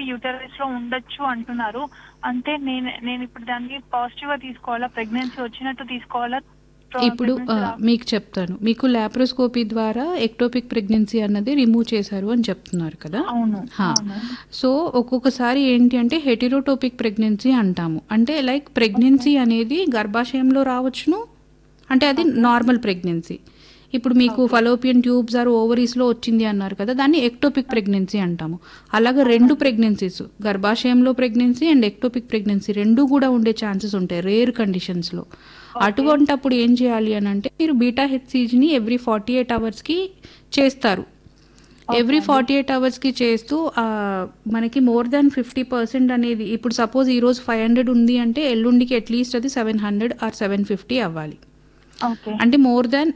Uterus లో ఉండొచ్చు అంటున్నారు అంటే నేను నేను ఇప్పుడు దాన్ని పాజిటివ్ గా తీసుకోవాలా ప్రెగ్నెన్సీ వచ్చినట్టు తీసుకోవాలా ఇప్పుడు ఆ, మీకు చెప్తాను మీకు లాప్రోస్కోపీ ద్వారా ఎక్టోపిక్ ప్రెగ్నెన్సీ అన్నది రిమూవ్ చేశారు అని చెప్తున్నారు కదా అవును హా. అవును. సో ఒక్కొక్కసారి ఏంటి అంటే హెటిరోటోపిక్ ప్రెగ్నెన్సీ అంటాము అంటే లైక్ ప్రెగ్నెన్సీ అనేది గర్భాశయంలో రావచ్చును అంటే అది నార్మల్ ప్రెగ్నెన్సీ ఇప్పుడు మీకు ఫలోపియన్ ట్యూబ్స్ ఆర్ ఓవరీస్లో వచ్చింది అన్నారు కదా దాన్ని ఎక్టోపిక్ ప్రెగ్నెన్సీ అంటాము అలాగే రెండు ప్రెగ్నెన్సీస్ గర్భాశయంలో ప్రెగ్నెన్సీ అండ్ ఎక్టోపిక్ ప్రెగ్నెన్సీ రెండు కూడా ఉండే ఛాన్సెస్ ఉంటాయి రేర్ కండిషన్స్లో అటువంటప్పుడు ఏం చేయాలి అని అంటే మీరు బీటా హెచ్సిజిని ఎవ్రీ ఫార్టీ ఎయిట్ అవర్స్కి చేస్తారు ఎవ్రీ ఫార్టీ ఎయిట్ అవర్స్కి చేస్తూ ఆ, మనకి మోర్ దాన్ ఫిఫ్టీ పర్సెంట్ అనేది ఇప్పుడు సపోజ్ ఈరోజు ఫైవ్ హండ్రెడ్ ఉంది అంటే ఎల్లుండికి అట్లీస్ట్ అది seven hundred or seven fifty అవ్వాలి ఓకే అంటే more than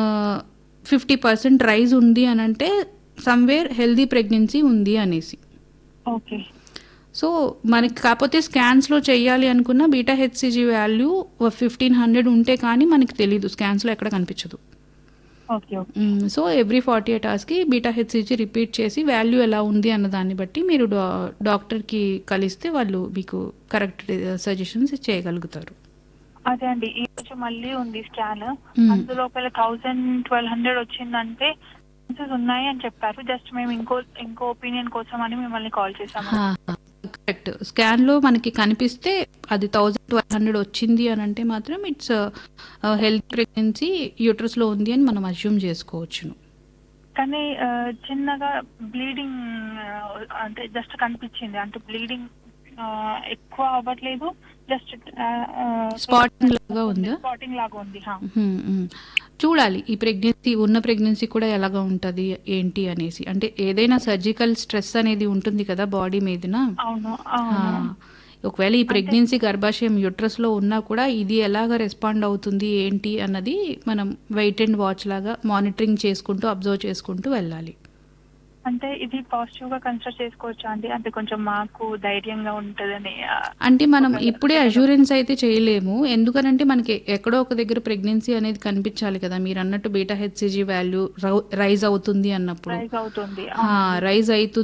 fifty percent rise ఉంది అని అంటే సమ్వేర్ హెల్దీ ప్రెగ్నెన్సీ ఉంది అనేసి ఓకే సో మనకి కాకపోతే స్కాన్స్లో చేయాలి అనుకున్న beta HCG value fifteen hundred ఉంటే కానీ మనకి తెలీదు స్కాన్స్లో ఎక్కడ కనిపించదు ఓకే ఓకే మ్మ్. సో ఎవ్రీ ఫార్టీ ఎయిట్ అవర్స్కి బీటా హెచ్సిజీ రిపీట్ చేసి వాల్యూ ఎలా ఉంది అన్న దాన్ని బట్టి మీరు డా డాక్టర్కి కలిస్తే వాళ్ళు మీకు కరెక్ట్ సజెషన్స్ చేయగలుగుతారు అదే అండి ఈ రోజు మళ్ళీ ఉంది స్కాన్ మ్మ్. అందులో ఒకవేళ థౌసండ్ ట్వెల్వ్ హండ్రెడ్ వచ్చిందంటే chances ఉన్నాయి అని చెప్పారు జస్ట్ మేము ఇంకో ఇంకో ఒపీనియన్ కోసం అని మిమ్మల్ని కాల్ చేసాము కరెక్ట్ స్కాన్లో మనకి కనిపిస్తే అది థౌజండ్ ట్వెల్వ్ హండ్రెడ్ వచ్చింది అని అంటే మాత్రం ఇట్స్ హెల్త్ ప్రెగ్నెన్సీ యూట్రస్లో ఉంది అని మనం అజ్యూమ్ చేసుకోవచ్చును కానీ ఆ, చిన్నగా బ్లీడింగ్ అంటే జస్ట్ కనిపించింది అంటే బ్లీడింగ్ ఎక్కువ అవ్వట్లేదు జస్ట్ Spotting లాగా ఉందా? స్పాటింగ్ లాగా ఉంది హా. మ్మ్, మ్మ్. చూడాలి ఈ ప్రెగ్నెన్సీ ఉన్న ప్రెగ్నెన్సీ కూడా ఎలాగా ఉంటుంది ఏంటి అనేసి అంటే ఏదైనా సర్జికల్ స్ట్రెస్ అనేది ఉంటుంది కదా బాడీ మీదన అవును ఆ, అవును ఒకవేళ ఈ ప్రెగ్నెన్సీ గర్భాశయం యుట్రస్లో ఉన్నా కూడా ఇది ఎలాగ రెస్పాండ్ అవుతుంది ఏంటి అన్నది మనం వెయిట్ అండ్ వాచ్ లాగా మానిటరింగ్ చేసుకుంటూ అబ్జర్వ్ చేసుకుంటూ వెళ్ళాలి అంటే ఇది పాజిటివ్ గా కన్సిడర్ చేసుకోవచ్చా అండి అంటే కొంచెం మాకు ధైర్యంగా ఉంటదని ఆ, అంటే మనం ఒక- ఇప్పుడే అష్యూరెన్స్ అయితే చేయలేము ఎందుకనంటే మనకి ఎక్కడో ఒక దగ్గర ప్రెగ్నెన్సీ అనేది కనిపించాలి కదా మీరు అన్నట్టు బీటా హెచ్సిజీ వాల్యూ రైజ్ అవుతుంది అన్నప్పుడు రైజ్ అవుతుంది రైజ్ అవుతుంది